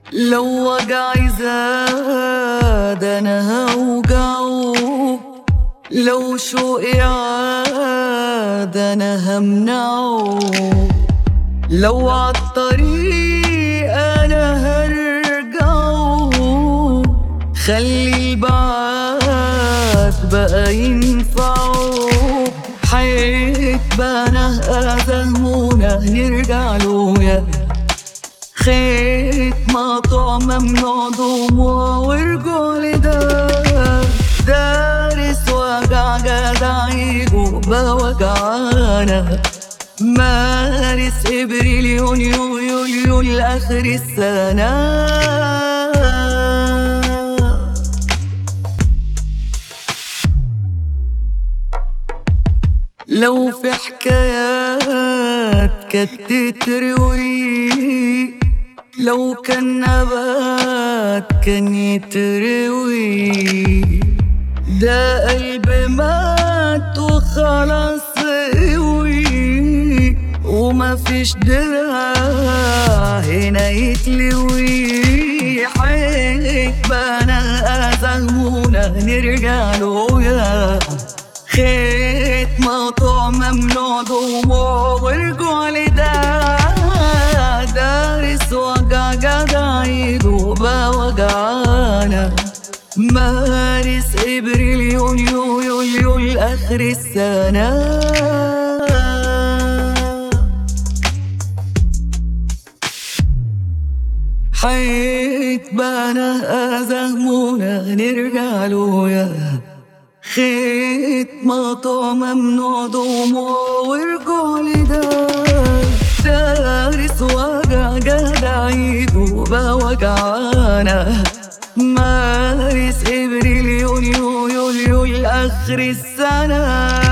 لو وجعي زاد انا هوجعه لو شوقي عاد انا همنعه لو عالطريق انا هرجعه خلي البعاد بقى ينفعه حيت بنا أذهمونا نرجع له يا خيط مقطوع ممنوع دموع ورجوع لده دارس وجع جدع يجوبة وجعانا مارس ابريل يونيو يوليو لاخر السنه لو في حكايات كانت تتروي لو كان نبات كان يتروي ده قلب مات وخلاص قوي وما فيش درع هنا يتلوي حيك بنا أزهمونا نرجع له يا خيط مقطوع ممنوع دموع ورجوع لده دارس وجع جدع يدوبة وجعانا مارس ابريل يونيو يوليو لاخر السنه حيت بنا أزهمونا نرجع له يا خيط مقطوع ممنوع دموع ورجوع لده دارس وجع جدع يدوبة وجعانا مارس ابريل يونيو يوليو لاخر السنه